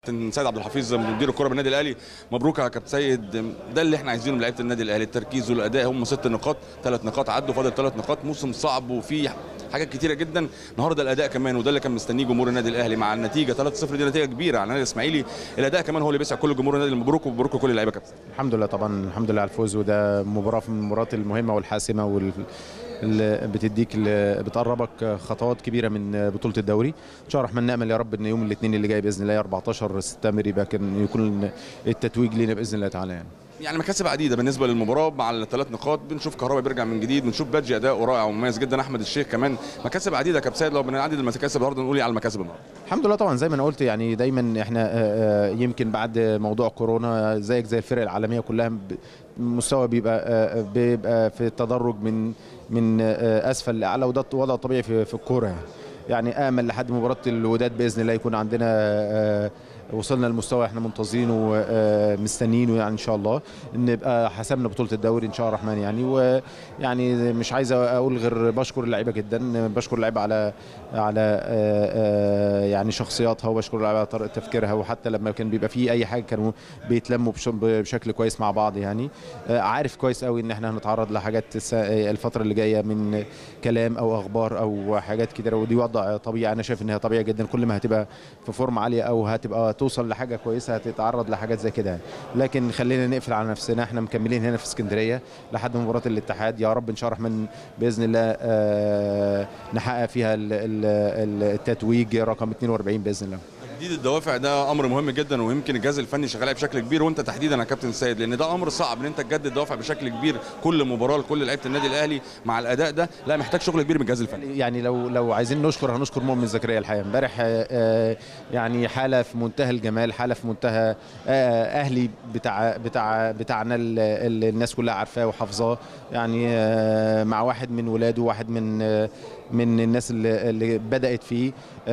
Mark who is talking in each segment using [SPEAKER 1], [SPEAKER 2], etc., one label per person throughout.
[SPEAKER 1] كابتن سيد عبد الحفيظ مدير الكره بالنادي الاهلي مبروك يا كابتن سيد ده اللي احنا عايزينه من لعيبه النادي الاهلي التركيز والاداء هم ست نقاط ثلاث نقاط عدوا فاضل ثلاث نقاط موسم صعب وفيه حاجات كتيره جدا النهارده الاداء كمان وده اللي كان مستنيه جمهور النادي الاهلي مع النتيجه 3-0 دي نتيجه كبيره على النادي الاسماعيلي الاداء كمان هو اللي بيسعد كل جمهور النادي مبروك ومبروك لكل اللعيبه كابتن
[SPEAKER 2] الحمد لله طبعا الحمد لله على الفوز وده مباراه من المباريات المهمه والحاسمه وال اللي بتديك اللي بتقربك خطوات كبيره من بطوله الدوري ان شاء الله الرحمن نامل يا رب ان يوم الاثنين اللي جاي باذن الله 14 سبتمبر يبقى كان يكون التتويج لينا باذن الله تعالى يعني
[SPEAKER 1] يعني مكاسب عديده بالنسبه للمباراه مع الثلاث نقاط بنشوف كهربا بيرجع من جديد بنشوف بادجي اداؤه رائع ومميز جدا احمد الشيخ كمان مكاسب عديده يا كابتن سيد لو بنعدد المكاسب النهارده نقول إيه على المكاسب النهارده
[SPEAKER 2] الحمد لله طبعا زي ما انا قلت يعني دايما احنا آه، آه، يمكن بعد موضوع كورونا زيك زي الفرق العالميه كلها ب- المستوى بيبقى آه، بيبقى في التدرج من من آه، اسفل لاعلى وده وضع طبيعي في في الكوره يعني. يعني امل لحد مباراه الوداد باذن الله يكون عندنا آه، وصلنا لمستوى احنا منتظرينه ومستنيينه يعني ان شاء الله نبقى حسمنا بطوله الدوري ان شاء الله الرحمن يعني ويعني مش عايز اقول غير بشكر اللعيبه جدا بشكر اللعيبه على على آه، آه، يعني شخصياتها وبشكر اللعيبه على طريقه تفكيرها وحتى لما كان بيبقى في اي حاجه كانوا بيتلموا بش- بشكل كويس مع بعض يعني آه، عارف كويس قوي ان احنا هنتعرض لحاجات الس- الفتره اللي جايه من كلام او اخبار او حاجات كده ودي وضع طبيعي انا شايف ان هي طبيعي جدا كل ما هتبقى في فورم عاليه او هتبقى توصل لحاجه كويسه هتتعرض لحاجات زي كده يعني. لكن خلينا نقفل على نفسنا احنا مكملين هنا في اسكندريه لحد مباراه الاتحاد يا رب ان شاء الله الرحمن باذن الله آه، نحقق فيها ال- ال- التتويج رقم 42 باذن الله
[SPEAKER 1] تجديد الدوافع ده امر مهم جدا ويمكن الجهاز الفني شغال عليه بشكل كبير وانت تحديدا يا كابتن سيد لان ده امر صعب ان انت تجدد دوافع بشكل كبير كل مباراه لكل لعيبه النادي الاهلي مع الاداء ده لا محتاج شغل كبير من الجهاز الفني
[SPEAKER 2] يعني لو لو عايزين نشكر هنشكر مؤمن زكريا الحقيقه امبارح آه، آه، يعني حاله في منتهى الجمال حاله في منتهى آه، اهلي بتاع بتاع بتاعنا اللي الناس كلها عارفاه وحافظاه يعني آه، مع واحد من ولاده واحد من آه، من الناس اللي, اللي بدات فيه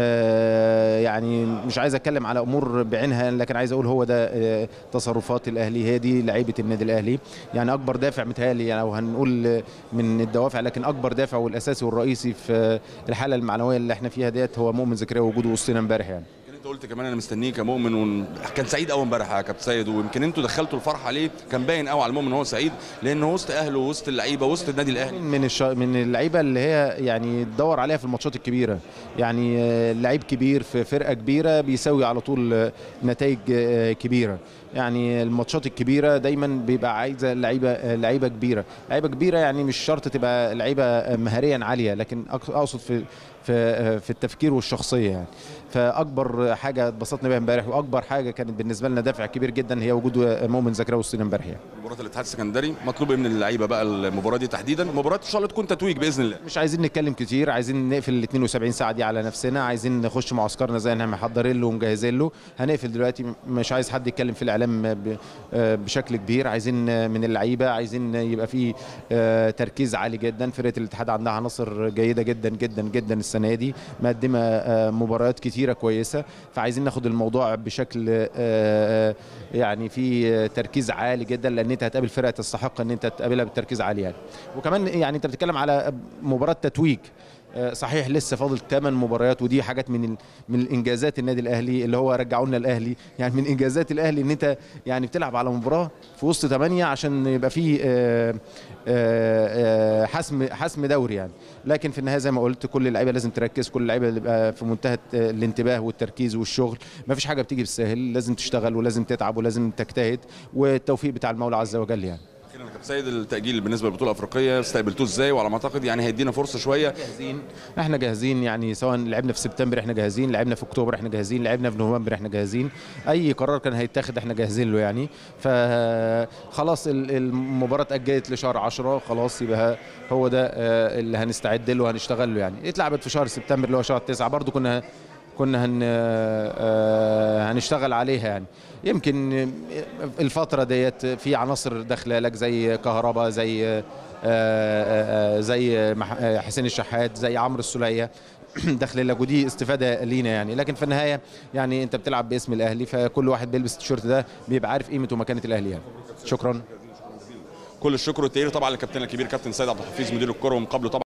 [SPEAKER 2] آه، يعني مش عايز اتكلم على امور بعينها لكن عايز اقول هو ده آه، تصرفات الاهلي هي دي لعيبه النادي الاهلي يعني اكبر دافع متهيألي يعني لو هنقول من الدوافع لكن اكبر دافع والاساسي والرئيسي في الحاله المعنويه اللي احنا فيها ديت هو مؤمن زكريا وجوده وسطنا امبارح يعني
[SPEAKER 1] يمكن انت قلت كمان انا مستنيك يا مؤمن وكان سعيد قوي امبارح يا كابتن سيد ويمكن انتوا دخلتوا الفرحه عليه كان باين قوي على المؤمن ان هو سعيد لانه وسط اهله وسط اللعيبه وسط النادي الاهلي
[SPEAKER 2] من الش... من اللعيبه اللي هي يعني تدور عليها في الماتشات الكبيره يعني آه، لعيب كبير في فرقه كبيره بيساوي على طول آه، نتائج آه، كبيره يعني الماتشات الكبيره دايما بيبقى عايزه لعيبه آه، لعيبه كبيره لعيبه كبيره يعني مش شرط تبقى لعيبه آه، مهاريا عاليه لكن أق- اقصد في في آه، في التفكير والشخصيه يعني فاكبر حاجه اتبسطنا بيها امبارح واكبر حاجه كانت بالنسبه لنا دافع كبير جدا هي وجود آه، مؤمن زكريا وسطنا امبارح يعني
[SPEAKER 1] مباراه الاتحاد السكندري مطلوب ايه من اللعيبه بقى المباراه دي تحديدا مباراه ان شاء الله تكون تتويج باذن الله
[SPEAKER 2] مش عايزين نتكلم كتير عايزين نقفل ال 72 ساعه دي على نفسنا عايزين نخش معسكرنا زي ما احنا محضرين له ومجهزين له هنقفل دلوقتي مش عايز حد يتكلم في الاعلام ب- آه بشكل كبير عايزين من اللعيبه عايزين يبقى في آه تركيز عالي جدا فرقه الاتحاد عندها عناصر جيده جدا جدا جدا السنه دي مقدمه آه مباريات كتيره كويسه فعايزين ناخد الموضوع بشكل آه يعني في تركيز عالي جدا لان انت هتقابل فرقه تستحق ان انت تقابلها بالتركيز عالي يعني وكمان يعني انت بتتكلم على مباراه تتويج آه، صحيح لسه فاضل 8 مباريات ودي حاجات من ال... من الانجازات النادي الاهلي اللي هو رجعوا لنا الاهلي يعني من انجازات الاهلي ان انت يعني بتلعب على مباراه في وسط 8 عشان يبقى فيه آه، آه، آه، حسم حسم دوري يعني لكن في النهايه زي ما قلت كل اللعيبه لازم تركز كل اللعيبه تبقى في منتهى الانتباه والتركيز والشغل ما فيش حاجه بتيجي بالسهل لازم تشتغل ولازم تتعب ولازم تجتهد والتوفيق بتاع المولى عز وجل يعني
[SPEAKER 1] اخيرا يا كابتن سيد التاجيل بالنسبه للبطوله الافريقيه استقبلتوه ازاي وعلى ما اعتقد يعني هيدينا فرصه شويه
[SPEAKER 2] جاهزين احنا جاهزين يعني سواء لعبنا في سبتمبر احنا جاهزين لعبنا في اكتوبر احنا جاهزين لعبنا في نوفمبر احنا جاهزين اي قرار كان هيتاخد احنا جاهزين له يعني فخلاص ال- المباراه اتاجلت لشهر 10 خلاص يبقى هو ده آه، اللي هنستعد له وهنشتغل له يعني اتلعبت في شهر سبتمبر اللي هو شهر 9 برضو كنا كنا هن آه، هنشتغل عليها يعني يمكن الفترة ديت في عناصر داخله لك زي كهرباء زي آه، آه، آه، زي مح- آه، حسين الشحات زي عمرو السولية داخل لك ودي استفاده لينا يعني لكن في النهايه يعني انت بتلعب باسم الاهلي فكل واحد بيلبس التيشيرت ده بيبقى عارف قيمه ومكانه الاهلي يعني شكرا
[SPEAKER 1] كل الشكر والتقدير طبعا للكابتن الكبير كابتن سيد عبد الحفيظ مدير الكره ومقابله طبعا